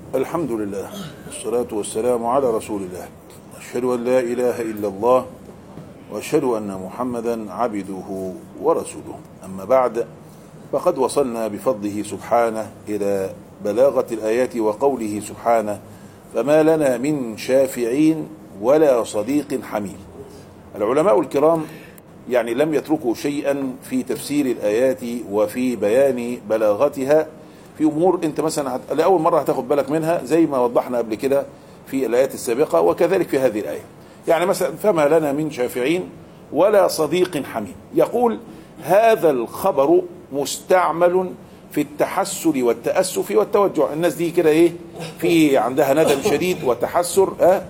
الحمد لله والصلاة والسلام على رسول الله أشهد أن لا إله إلا الله وأشهد أن محمدا عبده ورسوله أما بعد فقد وصلنا بفضله سبحانه إلى بلاغة الآيات وقوله سبحانه فما لنا من شافعين ولا صديق حميم العلماء الكرام يعني لم يتركوا شيئا في تفسير الآيات وفي بيان بلاغتها في امور انت مثلا هت... لاول مره هتاخد بالك منها زي ما وضحنا قبل كده في الايات السابقه وكذلك في هذه الايه. يعني مثلا فما لنا من شافعين ولا صديق حميم. يقول هذا الخبر مستعمل في التحسر والتاسف والتوجع، الناس دي كده ايه؟ في عندها ندم شديد وتحسر ها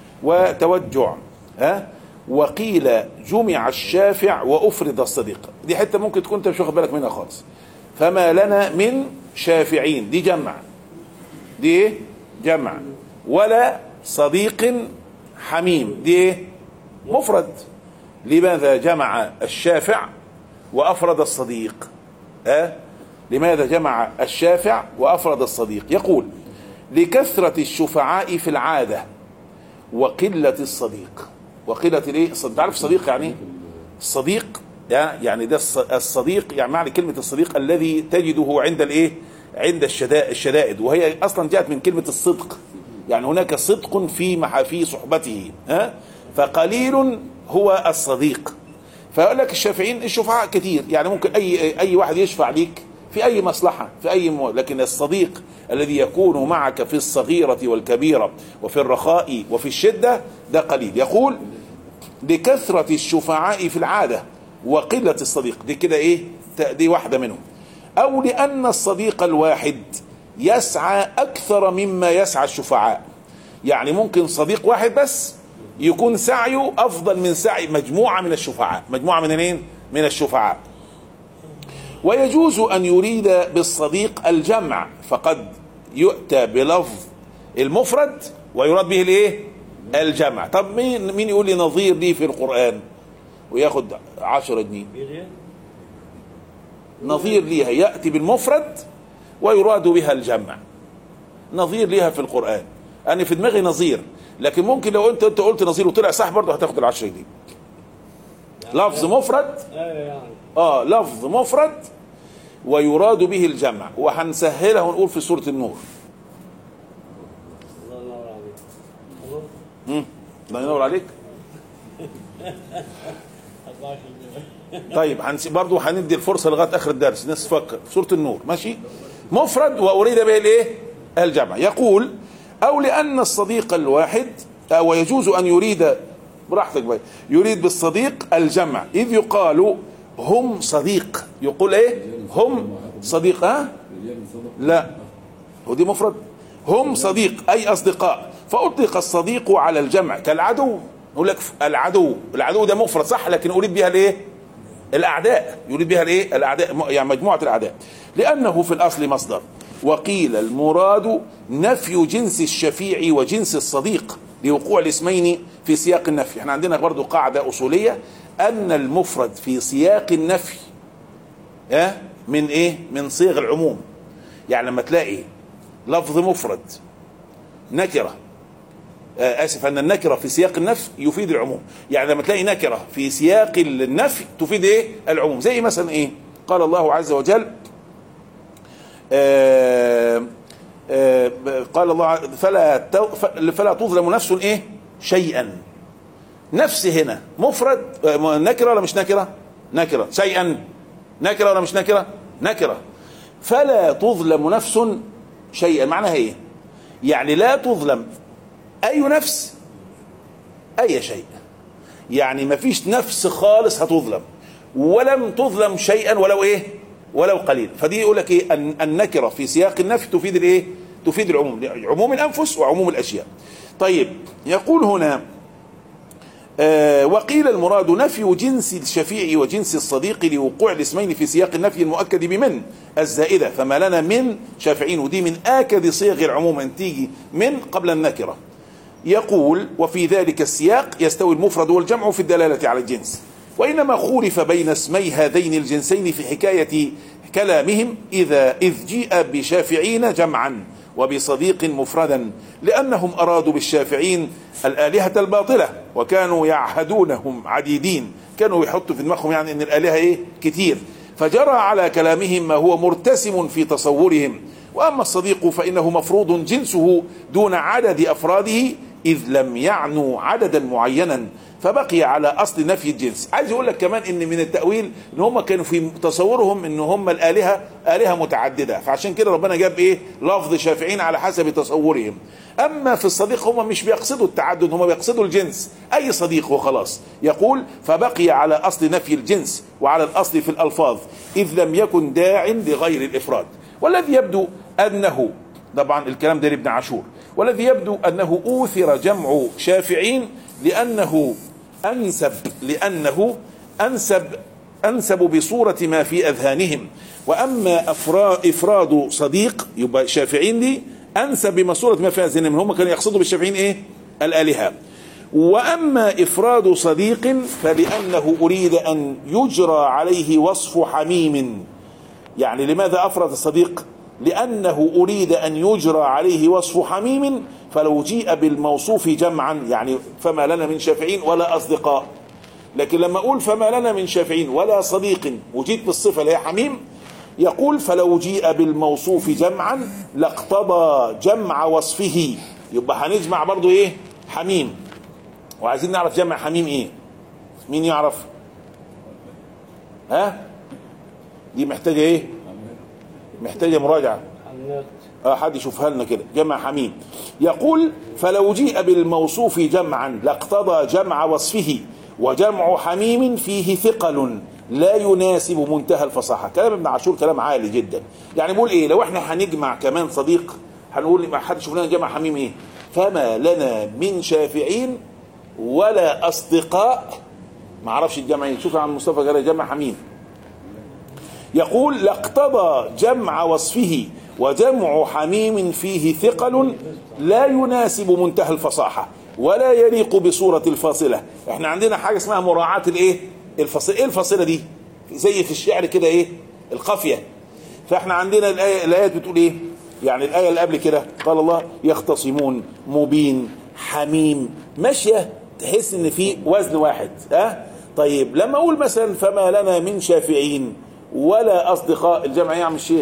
وتوجع ها وقيل جمع الشافع وافرد الصديق، دي حته ممكن تكون انت مش واخد بالك منها خالص. فما لنا من شافعين دي جمع دي ايه جمع ولا صديق حميم دي ايه مفرد لماذا جمع الشافع وافرد الصديق أه؟ لماذا جمع الشافع وافرد الصديق يقول لكثرة الشفعاء في العادة وقلة الصديق وقلة الايه تعرف صديق يعني ايه الصديق يعني ده الصديق يعني معنى كلمة الصديق الذي تجده عند الايه عند الشدائد, الشدائد وهي اصلا جاءت من كلمة الصدق يعني هناك صدق في في صحبته ها فقليل هو الصديق فيقول لك الشافعين الشفعاء كثير يعني ممكن اي اي واحد يشفع ليك في اي مصلحة في اي مو... لكن الصديق الذي يكون معك في الصغيرة والكبيرة وفي الرخاء وفي الشدة ده قليل يقول لكثرة الشفعاء في العادة وقلة الصديق دي كده ايه دي واحدة منهم او لان الصديق الواحد يسعى اكثر مما يسعى الشفعاء يعني ممكن صديق واحد بس يكون سعيه افضل من سعي مجموعة من الشفعاء مجموعة من مين من الشفعاء ويجوز ان يريد بالصديق الجمع فقد يؤتى بلفظ المفرد ويراد به الايه الجمع طب مين مين يقول لي نظير دي في القرآن وياخد عشرة جنيه نظير ليها يأتي بالمفرد ويراد بها الجمع نظير ليها في القرآن أنا في دماغي نظير لكن ممكن لو أنت أنت قلت نظير وطلع صح برضه هتاخد العشرة جنيه لفظ مفرد اه لفظ مفرد ويراد به الجمع وهنسهلها ونقول في سورة النور الله ينور عليك طيب هنس برضه هندي الفرصه لغايه اخر الدرس الناس تفكر سوره النور ماشي مفرد واريد به الايه الجمع يقول او لان الصديق الواحد ويجوز ان يريد براحتك بقى يريد بالصديق الجمع اذ يقال هم صديق يقول ايه هم صديق ها أه؟ لا هو دي مفرد هم صديق اي اصدقاء فاطلق الصديق على الجمع كالعدو يقول لك العدو العدو ده مفرد صح لكن اريد بها الايه الاعداء يريد بها الايه الاعداء يعني مجموعه الاعداء لانه في الاصل مصدر وقيل المراد نفي جنس الشفيع وجنس الصديق لوقوع الاسمين في سياق النفي احنا عندنا برضو قاعده اصوليه ان المفرد في سياق النفي اه من ايه من صيغ العموم يعني لما تلاقي لفظ مفرد نكره اسف ان النكره في سياق النفي يفيد العموم يعني لما تلاقي نكره في سياق النفي تفيد ايه العموم زي مثلا ايه قال الله عز وجل آآ آآ قال الله فلا فلا تظلم نفس ايه شيئا نفس هنا مفرد نكره ولا مش نكره نكره شيئا نكره ولا مش نكره نكره فلا تظلم نفس شيئا معناها ايه يعني لا تظلم اي نفس اي شيء يعني ما فيش نفس خالص هتظلم ولم تظلم شيئا ولو ايه ولو قليل فدي يقول لك ايه النكره في سياق النفي تفيد الايه تفيد العموم عموم الانفس وعموم الاشياء طيب يقول هنا آه وقيل المراد نفي جنس الشفيع وجنس الصديق لوقوع الاسمين في سياق النفي المؤكد بمن الزائده فما لنا من شافعين ودي من اكد صيغ العموم ان تيجي من قبل النكره يقول وفي ذلك السياق يستوي المفرد والجمع في الدلالة على الجنس وإنما خولف بين اسمي هذين الجنسين في حكاية كلامهم إذا إذ جيء بشافعين جمعا وبصديق مفردا لأنهم أرادوا بالشافعين الآلهة الباطلة وكانوا يعهدونهم عديدين كانوا يحطوا في دماغهم يعني أن الآلهة إيه كتير فجرى على كلامهم ما هو مرتسم في تصورهم وأما الصديق فإنه مفروض جنسه دون عدد أفراده إذ لم يعنوا عددا معينا فبقي على اصل نفي الجنس عايز يقول لك كمان ان من التاويل ان هم كانوا في تصورهم ان هم الالهه الهه متعدده فعشان كده ربنا جاب ايه لفظ شافعين على حسب تصورهم اما في الصديق هم مش بيقصدوا التعدد هم بيقصدوا الجنس اي صديق وخلاص يقول فبقي على اصل نفي الجنس وعلى الاصل في الالفاظ اذ لم يكن داع لغير الافراد والذي يبدو انه طبعا الكلام ده لابن عاشور والذي يبدو انه اوثر جمع شافعين لانه انسب لانه انسب انسب بصوره ما في اذهانهم واما افراد صديق يبقى شافعين دي انسب بمصوره ما في اذهانهم هم كانوا يقصدوا بالشافعين ايه الالهه واما افراد صديق فلانه اريد ان يجرى عليه وصف حميم يعني لماذا افرد الصديق لانه اريد ان يجرى عليه وصف حميم فلو جيء بالموصوف جمعا يعني فما لنا من شافعين ولا اصدقاء لكن لما اقول فما لنا من شافعين ولا صديق وجيت بالصفه اللي هي حميم يقول فلو جيء بالموصوف جمعا لاقتضى جمع وصفه يبقى هنجمع برضو ايه حميم وعايزين نعرف جمع حميم ايه مين يعرف ها دي محتاجه ايه محتاجه مراجعه اه حد يشوفها لنا كده جمع حميم يقول فلو جيء بالموصوف جمعا لاقتضى جمع وصفه وجمع حميم فيه ثقل لا يناسب منتهى الفصاحه كلام ابن عاشور كلام عالي جدا يعني بيقول ايه لو احنا هنجمع كمان صديق هنقول ما حد شوف لنا جمع حميم ايه فما لنا من شافعين ولا اصدقاء ما اعرفش الجمع ايه شوف يا عم مصطفى قال جمع حميم يقول لاقتضى جمع وصفه وجمع حميم فيه ثقل لا يناسب منتهى الفصاحة ولا يليق بصورة الفاصلة احنا عندنا حاجة اسمها مراعاة الايه الفاصلة ايه الفاصلة دي زي في الشعر كده ايه القافية فاحنا عندنا الآية الآيات بتقول ايه يعني الآية اللي قبل كده قال الله يختصمون مبين حميم ماشية تحس ان في وزن واحد ها أه؟ طيب لما اقول مثلا فما لنا من شافعين ولا اصدقاء الجمع يا عم الشيخ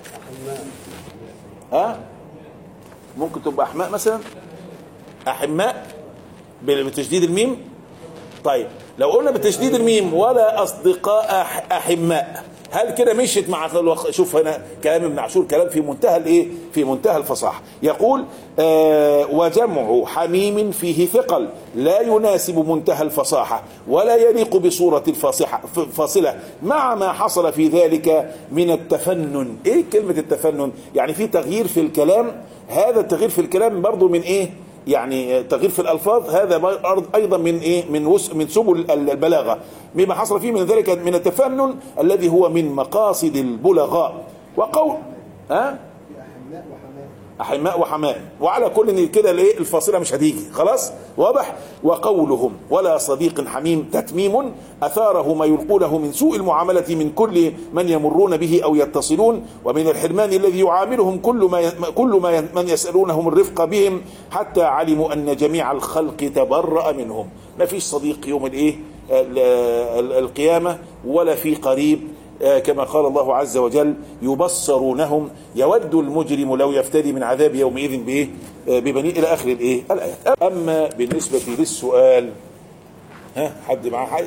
ها ممكن تبقى احماء مثلا احماء بتشديد الميم طيب لو قلنا بتشديد الميم ولا اصدقاء احماء هل كده مشيت مع شوف هنا كلام ابن عاشور كلام في منتهى الايه في منتهى الفصاحه يقول آه وجمع حميم فيه ثقل لا يناسب منتهى الفصاحه ولا يليق بصوره الفاصحه فاصله مع ما حصل في ذلك من التفنن ايه كلمه التفنن يعني في تغيير في الكلام هذا التغيير في الكلام برضو من ايه يعني تغيير في الالفاظ هذا ايضا من ايه من وس من سبل البلاغه مما حصل فيه من ذلك من التفنن الذي هو من مقاصد البلغاء وقول ها أحماء وحماء وعلى كل كده الايه الفاصلة مش هتيجي خلاص واضح وقولهم ولا صديق حميم تتميم أثاره ما يلقونه من سوء المعاملة من كل من يمرون به أو يتصلون ومن الحرمان الذي يعاملهم كل ما كل ما من يسألونهم الرفق بهم حتى علموا أن جميع الخلق تبرأ منهم ما فيش صديق يوم الايه القيامة ولا في قريب كما قال الله عز وجل يبصرونهم يود المجرم لو يفتدي من عذاب يومئذ بايه ببني الى اخر الايه الايات اما بالنسبه للسؤال ها حد معاه حاجه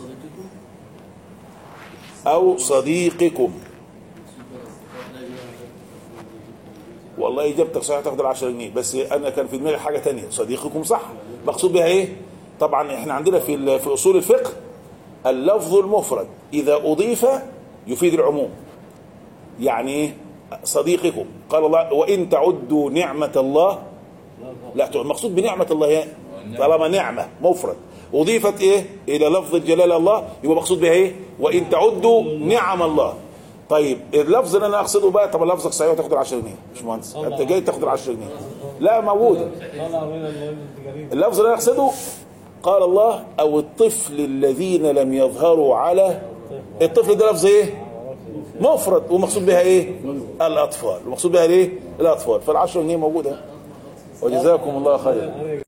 او صديقكم والله اجابتك صحيحه تاخد ال 10 جنيه بس انا كان في دماغي حاجه تانية صديقكم صح مقصود بها ايه طبعا احنا عندنا في في اصول الفقه اللفظ المفرد اذا اضيف يفيد العموم يعني صديقكم قال الله وان تعدوا نعمه الله لا المقصود بنعمه الله يعني طالما نعمه مفرد اضيفت ايه الى لفظ الجلال الله يبقى مقصود بها ايه وان تعدوا نعم الله طيب اللفظ اللي انا اقصده بقى طب لفظك صحيح وتاخد ال 10 جنيه مش مهندس انت جاي تاخد ال 10 جنيه لا موجوده اللفظ اللي انا اقصده قال الله او الطفل الذين لم يظهروا على الطفل ده لفظ ايه مفرد ومقصود بها ايه الاطفال ومقصود بها ايه الاطفال فالعشرة جنيه موجوده وجزاكم الله خيرا